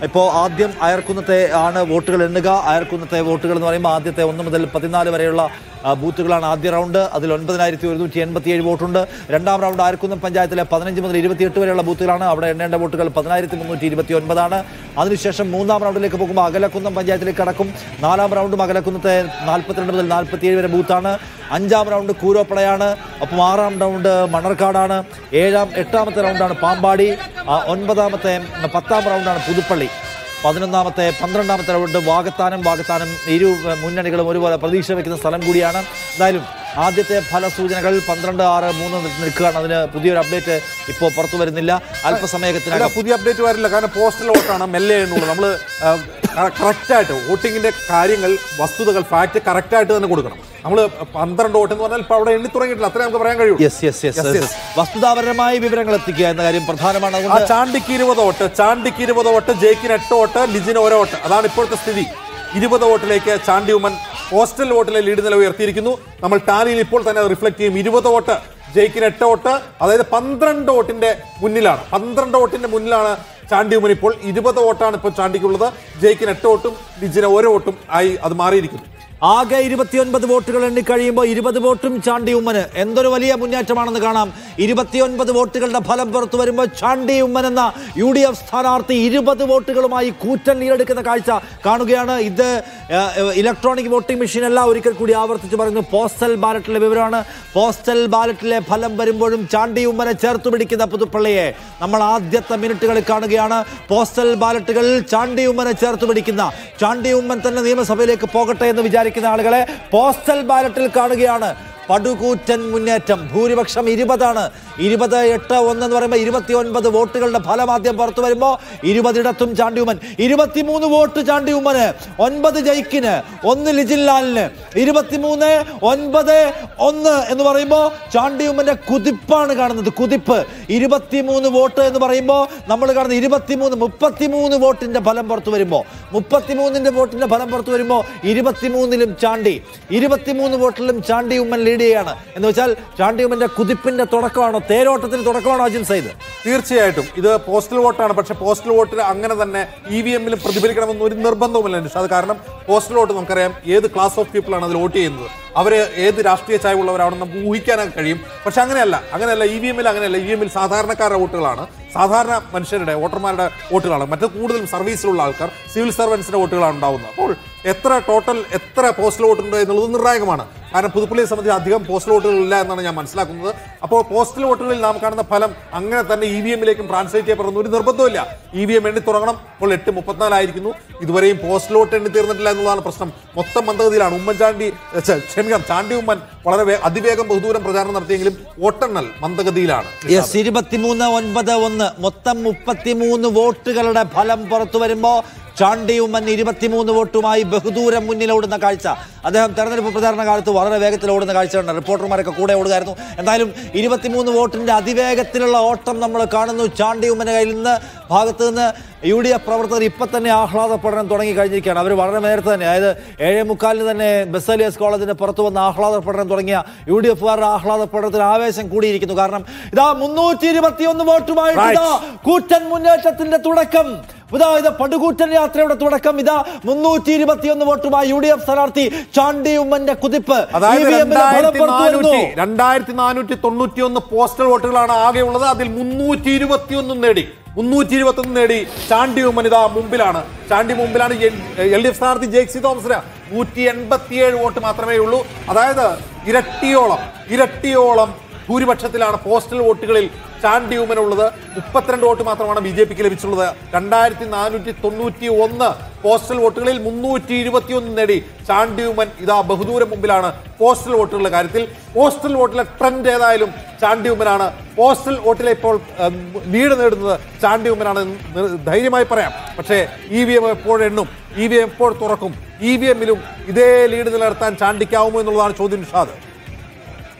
ഇപ്പോൾ ആദ്യം അയർക്കുന്നത്തെ ആണ് വോട്ടുകൾ എണ്ണുക അയർക്കുന്നത്തെ വോട്ടുകൾ എന്ന് പറയുമ്പോൾ ആദ്യത്തെ ഒന്ന് മുതൽ പതിനാല് വരെയുള്ള ആ, ബൂത്തുകളാണ് ആദ്യ റൗണ്ട് അതിൽ ഒൻപതിനായിരത്തി ഒരുന്നൂറ്റി എൺപത്തി ഏഴ് വോട്ടുണ്ട് രണ്ടാം റൗണ്ട് അയർക്കുന്നം പഞ്ചായത്തിലെ പതിനഞ്ച് മുതൽ ഇരുപത്തിയെട്ട് വരെയുള്ള ബൂത്തുകളാണ് അവിടെ എണ്ണേണ്ട വോട്ടുകൾ പതിനായിരത്തി മുന്നൂറ്റി ഇരുപത്തി ഒൻപതാണ് അതിനുശേഷം മൂന്നാം റൗണ്ടിലേക്ക് പോകുമ്പോൾ അകലക്കുന്നം പഞ്ചായത്തിലേക്ക് കടക്കും നാലാം റൗണ്ടും അകലക്കുന്നത്തെ നാൽപ്പത്തിരണ്ട് മുതൽ നാൽപ്പത്തിയേഴ് വരെ ബൂത്താണ് അഞ്ചാം റൗണ്ട് കൂരോപ്പളയാണ് ഒപ്പം ആറാം റൗണ്ട് മണർക്കാടാണ് ഏഴാം എട്ടാമത്തെ റൗണ്ടാണ് പാമ്പാടി ആ, ഒൻപതാമത്തെ പത്താം റൗണ്ടാണ് പുതുപ്പള്ളി പതിനൊന്നാമത്തെ പന്ത്രണ്ടാമത്തെ റൗണ്ട് വാഗത്താനം വാഗത്താനം ഇരു ഏഹ്, മുന്നണികളും ഒരുപോലെ പ്രതീക്ഷ വെക്കുന്ന സ്ഥലം കൂടിയാണ് എന്തായാലും ആദ്യത്തെ ഫലസൂചനകൾ പന്ത്രണ്ട് ആറ് മൂന്ന് നിൽക്കുകയാണ് അതിന് പുതിയൊരു അപ്ഡേറ്റ് ഇപ്പോൾ പുറത്തു വരുന്നില്ല അല്ല അല്പസമയത്തിനകം പുതിയ അപ്ഡേറ്റ് വരില്ല കാരണം പോസ്റ്റൽ വോട്ടാണ് മെല്ലെ എണ്ണുള്ളൂ നമ്മൾ കറക്റ്റായിട്ട് വോട്ടിങ്ങിന്റെ കാര്യങ്ങൾ വസ്തുതകൾ ഫാക്ട് കറക്റ്റായിട്ട് തന്നെ കൊടുക്കണം നമ്മൾ പന്ത്രണ്ട് വോട്ട് എന്ന് പറഞ്ഞാൽ ഇപ്പൊ അവിടെ എണ്ണി തുടങ്ങിയിട്ടില്ല അത്രേ നമുക്ക് പറയാൻ കഴിയൂ yes yes Yes, yes yes. വസ്തുതാപരമായ വിവരങ്ങൾ എത്തിക്കുക എന്ന കാര്യം പ്രധാനമാണ് ആ അതുകൊണ്ട് ചാണ്ടിക്ക് ഇരുപത് വോട്ട് ചാണ്ടിക്ക് ഇരുപത് വോട്ട് ജയിക്കിന് എട്ട് വോട്ട് ലിജിന് ഓരോ വോട്ട് അതാണ് ഇപ്പോഴത്തെ സ്ഥിതി ഇരുപത് വോട്ടിലേക്ക് ചാണ്ടി ഉമ്മൻ പോസ്റ്റൽ വോട്ടിലെ ലീഡ് നില ഉയർത്തിയിരിക്കുന്നു നമ്മൾ ടാലിയിൽ ഇപ്പോൾ തന്നെ അത് റിഫ്ലക്ട് ചെയ്യും ഇരുപത് വോട്ട് ജയിക്കിന് എട്ട് വോട്ട് അതായത് പന്ത്രണ്ട് വോട്ടിന്റെ മുന്നിലാണ് പന്ത്രണ്ട് വോട്ടിന്റെ മുന്നിലാണ് ചാണ്ടി ഉമ്മൻ ഇപ്പോൾ ഇരുപത് വോട്ടാണ് ഇപ്പോൾ ചാണ്ടിക്കുള്ളത് ജയിക്കിന് എട്ട് വോട്ടും ലിജിന് ഓരോ വോട്ടും ആയി അത് മാറിയിരിക്കുന്നു ആകെ ഇരുപത്തിയൊൻപത് വോട്ടുകൾ എണ്ണിക്കഴിയുമ്പോൾ ഇരുപത് വോട്ടും ചാണ്ടി ഉമ്മന് എന്തൊരു വലിയ മുന്നേറ്റമാണെന്ന് കാണാം ഇരുപത്തിയൊൻപത് വോട്ടുകളുടെ ഫലം പുറത്തു വരുമ്പോൾ ചാണ്ടി ഉമ്മൻ എന്ന യു ഡി എഫ് സ്ഥാനാർത്ഥി ഇരുപത് വോട്ടുകളുമായി കൂറ്റൻ ലീഡെടുക്കുന്ന കാഴ്ച കാണുകയാണ് ഇത് ഏഹ്, ഇലക്ട്രോണിക് വോട്ടിംഗ് മെഷീൻ അല്ല ഒരിക്കൽ കൂടി ആവർത്തിച്ച് പറയുന്നു പോസ്റ്റൽ ബാലറ്റിലെ വിവരമാണ് പോസ്റ്റൽ ബാലറ്റിലെ ഫലം വരുമ്പോഴും ചാണ്ടി ഉമ്മനെ ചേർത്ത് പിടിക്കുന്ന പുതുപ്പള്ളിയെ നമ്മൾ ആദ്യത്തെ മിനിറ്റുകളിൽ കാണുകയാണ് പോസ്റ്റൽ ബാലറ്റുകളിൽ ചാണ്ടി ഉമ്മനെ ചേർത്ത് പിടിക്കുന്ന ചാണ്ടി ഉമ്മൻ തന്നെ നിയമസഭയിലേക്ക് പോകട്ടെ എന്ന് വിചാരിക്കുന്ന ആളുകളെ പോസ്റ്റൽ ബാലറ്റിൽ കാണുകയാണ് പടുകൂറ്റൻ മുന്നേറ്റം ഭൂരിപക്ഷം ഇരുപതാണ് ഇരുപത് എട്ട് ഒന്ന് എന്ന് പറയുമ്പോൾ ഇരുപത്തി ഒൻപത് വോട്ടുകളുടെ ഫലം ആദ്യം പുറത്തു വരുമ്പോൾ ഇരുപതിടത്തും ചാണ്ടി ഉമ്മൻ ഇരുപത്തിമൂന്ന് വോട്ട് ചാണ്ടി ഉമ്മന് ഒൻപത് ജയിക്കിന് ഒന്ന് ലിജിൻലാലിന് ഇരുപത്തിമൂന്ന് ഒൻപത് ഒന്ന് എന്ന് പറയുമ്പോൾ ചാണ്ടി ഉമ്മന്റെ കുതിപ്പാണ് കാണുന്നത് കുതിപ്പ് ഇരുപത്തിമൂന്ന് വോട്ട് എന്ന് പറയുമ്പോൾ നമ്മൾ കാണുന്നത് ഇരുപത്തിമൂന്ന് മുപ്പത്തിമൂന്ന് വോട്ടിന്റെ ഫലം പുറത്തു വരുമ്പോൾ മുപ്പത്തിമൂന്നിന്റെ വോട്ടിന്റെ ഫലം പുറത്തു വരുമ്പോൾ ഇരുപത്തിമൂന്നിലും ചാണ്ടി ഇരുപത്തിമൂന്ന് വോട്ടിലും ചാണ്ടി ഉമ്മൻ ലീഡ് ചെയ്യാണ് എന്ന് വെച്ചാൽ ചാണ്ടി ഉമ്മന്റെ കുതിപ്പിന്റെ തുടക്കമാണോ തേരോട്ടത്തിന് തുടക്കമാണോ അജിൻ സൈദ് തീർച്ചയായിട്ടും ഇത് പോസ്റ്റൽ വോട്ടാണ് പക്ഷേ പോസ്റ്റൽ വോട്ടിൽ അങ്ങനെ തന്നെ ഇ വി എമ്മിലും പ്രതിഫലിക്കണമെന്ന് ഒരു നിർബന്ധവുമില്ല നിഷ അത് കാരണം പോസ്റ്റൽ വോട്ട് നമുക്കറിയാം ഏത് ക്ലാസ് ഓഫ് പീപ്പിൾ ആണ് അതിൽ വോട്ട് ചെയ്യുന്നത് അവര് ഏത് രാഷ്ട്രീയ ചായവുള്ളവരാണെന്ന് നമുക്ക് ഊഹിക്കാനൊക്കെ കഴിയും പക്ഷെ അങ്ങനെയല്ല അങ്ങനെയല്ല ഇ വി എമ്മിൽ അങ്ങനെയല്ല ഇ വി എമ്മിൽ സാധാരണക്കാരുടെ വോട്ടുകളാണ് സാധാരണ മനുഷ്യരുടെ വോട്ടർമാരുടെ വോട്ടുകളാണ് മറ്റു കൂടുതലും സർവീസിലുള്ള ആൾക്കാർ സിവിൽ സർവൻസിന്റെ വോട്ടുകളാണ് ഉണ്ടാവുന്നത് അപ്പോൾ എത്ര ടോട്ടൽ എത്ര പോസ്റ്റൽ വോട്ടുണ്ട് എന്നുള്ളത് നിർണായകമാണ് കാരണം പുതുപ്പള്ളിയെ സംബന്ധിച്ച് അധികം പോസ്റ്റൽ വോട്ടുകളില്ല എന്നാണ് ഞാൻ മനസ്സിലാക്കുന്നത് അപ്പോൾ പോസ്റ്റൽ വോട്ടുകളിൽ നാം കാണുന്ന ഫലം അങ്ങനെ തന്നെ ഇ വി എമ്മിലേക്കും ട്രാൻസ്ലേറ്റ് ചെയ്യപ്പെടുന്ന ഒരു നിർബന്ധമില്ല ഇ വി എം എണ്ണി തുടങ്ങണം ഇപ്പോൾ എട്ട് മുപ്പത്തിനാലായിരിക്കുന്നു ഇതുവരെയും പോസ്റ്റൽ വോട്ട് എണ്ണി തീർന്നിട്ടില്ല എന്നുള്ളതാണ് പ്രശ്നം മൊത്തം മന്ദഗതിയിലാണ് ഉമ്മൻചാണ്ടി ഛെ, ക്ഷമിക്കണം ചാണ്ടി ഉമ്മൻ വളരെ വേ- അതിവേഗം ബഹുദൂരം പ്രചാരണം നടത്തിയെങ്കിലും വോട്ടെണ്ണൽ മന്ദഗതിയിലാണ് യെസ് ഇരുപത്തിമൂന്ന് ഒൻപത് ഒന്ന് മൊത്തം മുപ്പത്തിമൂന്ന് വോട്ടുകളുടെ ഫലം പുറത്തു വരുമ്പോ ചാണ്ടി ഉമ്മൻ ഇരുപത്തിമൂന്ന് വോട്ടുമായി ബഹുദൂരം മുന്നിൽ ഓടുന്ന കാഴ്ച അദ്ദേഹം തെരഞ്ഞെടുപ്പ് പ്രചാരണ കാലത്ത് വളരെ വേഗത്തിൽ ഓടുന്ന കാഴ്ചയുണ്ട് റിപ്പോർട്ടർമാരൊക്കെ കൂടെ ഓടുകയായിരുന്നു എന്തായാലും ഇരുപത്തിമൂന്ന് വോട്ടിന്റെ അതിവേഗത്തിലുള്ള ഓട്ടം നമ്മൾ കാണുന്നു ചാണ്ടി ഉമ്മന്റെ കയ്യിൽ നിന്ന് ഭാഗത്ത് നിന്ന് യു ഡി എഫ് പ്രവർത്തകർ ഇപ്പം തന്നെ ആഹ്ലാദപ്പെടണം തുടങ്ങി കഴിഞ്ഞിരിക്കുകയാണ് അവർ വളരെ നേരത്തെ തന്നെ അതായത് ഏഴേ മുക്കാലിന് തന്നെ ബെസലിയസ് കോളേജിന്റെ പുറത്ത് വന്ന് ആഹ്ലാദപ്പെടണം തുടങ്ങിയ യു ഡി എഫുകാരുടെ ആഹ്ലാദപ്പെടനത്തിന് ആവേശം കൂടിയിരിക്കുന്നു കാരണം ഇതാ മുന്നൂറ്റി ഇരുപത്തിയൊന്ന് വോട്ടുമായിട്ട് ഇതാ കൂറ്റൻ മുന്നേറ്റത്തിന്റെ തുടക്കം ഇതാ ഇത് പടുകൂറ്റൻ യാത്രയുടെ തുടക്കം ഇതാ മുന്നൂറ്റി ഇരുപത്തിയൊന്ന് വോട്ടുമായി യു ഡി എഫ് സ്ഥാനാർത്ഥി ചാണ്ടി ഉമ്മന്റെ കുതിപ്പ് അതായത് EVM ന്റെ ഫലം രണ്ടായിരത്തി പുറത്തു വരുന്നു. നാനൂറ്റി രണ്ടായിരത്തി നാനൂറ്റി തൊണ്ണൂറ്റി ഒന്ന് പോസ്റ്റൽ വോട്ടുകളാണ് ആകെ ഉള്ളത് അതിൽ മുന്നൂറ്റി ഇരുപത്തി ഒന്നും നേടി മുന്നൂറ്റി ഇരുപത്തി ഒന്ന് നേടി ചാണ്ടി ഉമ്മൻ ഇതാ മുമ്പിലാണ് ചാണ്ടി മുമ്പിലാണ് എൽ ഡി എഫ് സ്ഥാനാർത്ഥി ജേക്സി തോമസിന് നൂറ്റി എൺപത്തിയേഴ് വോട്ട് മാത്രമേ ഉള്ളൂ അതായത് ഇരട്ടിയോളം ഇരട്ടിയോളം ഭൂരിപക്ഷത്തിലാണ് പോസ്റ്റൽ വോട്ടുകളിൽ ചാണ്ടി ഉമ്മനുള്ളത് മുപ്പത്തിരണ്ട് വോട്ട് മാത്രമാണ് ബി ജെ പിക്ക് ലഭിച്ചുള്ളത് രണ്ടായിരത്തി നാനൂറ്റി തൊണ്ണൂറ്റി ഒന്ന് പോസ്റ്റൽ വോട്ടുകളിൽ മുന്നൂറ്റി ഇരുപത്തി ഒന്ന് നേടി ചാണ്ടി ഉമ്മൻ ഇതാ ബഹുദൂരം മുമ്പിലാണ് പോസ്റ്റൽ വോട്ടുകളുടെ കാര്യത്തിൽ പോസ്റ്റൽ വോട്ടിലെ ട്രെൻഡ് ഏതായാലും ചാണ്ടി ഉമ്മനാണ് പോസ്റ്റൽ വോട്ടിലെ ഇപ്പോൾ ഉം, ലീഡ് നേടുന്നത് ചാണ്ടി ഉമ്മനാണ് എന്ന് ധൈര്യമായി പറയാം പക്ഷേ ഇ വി എം എപ്പോഴെണ്ണും ഇ വി എം എപ്പോൾ തുറക്കും ഇ വി എമ്മിലും ഇതേ ലീഡ് നിലനിർത്താൻ ചാണ്ടിക്കാവുമോ എന്നുള്ളതാണ് ചോദ്യം നിഷാദ്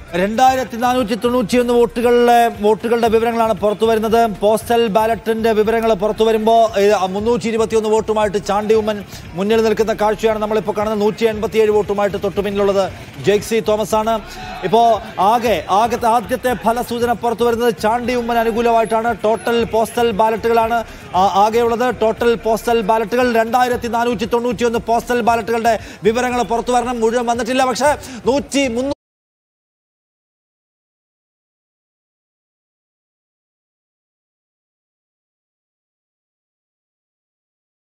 രണ്ടായിരത്തി നാനൂറ്റി തൊണ്ണൂറ്റിയൊന്ന് വോട്ടുകളിലെ വോട്ടുകളുടെ വിവരങ്ങളാണ് പുറത്തു വരുന്നത് പോസ്റ്റൽ ബാലറ്റിന്റെ വിവരങ്ങൾ പുറത്തു വരുമ്പോൾ മുന്നൂറ്റി ഇരുപത്തിയൊന്ന് വോട്ടുമായിട്ട് ചാണ്ടി ഉമ്മൻ മുന്നിൽ നിൽക്കുന്ന കാഴ്ചയാണ് നമ്മളിപ്പോൾ കാണുന്നത് നൂറ്റി എൺപത്തിയേഴ് വോട്ടുമായിട്ട് തൊട്ടു പിന്നിലുള്ളത് ജെയ്ക്സി തോമസ് ആണ് ഇപ്പോൾ ആകെ ആകെ ആദ്യത്തെ ഫലസൂചന പുറത്തു വരുന്നത് ചാണ്ടി ഉമ്മൻ അനുകൂലമായിട്ടാണ് ടോട്ടൽ പോസ്റ്റൽ ബാലറ്റുകളാണ് ആ- ആകെയുള്ളത് ടോട്ടൽ പോസ്റ്റൽ ബാലറ്റുകൾ രണ്ടായിരത്തി നാനൂറ്റി തൊണ്ണൂറ്റിയൊന്ന് പോസ്റ്റൽ ബാലറ്റുകളുടെ വിവരങ്ങൾ പുറത്തു വരണം മുഴുവൻ വന്നിട്ടില്ല പക്ഷേ നൂറ്റി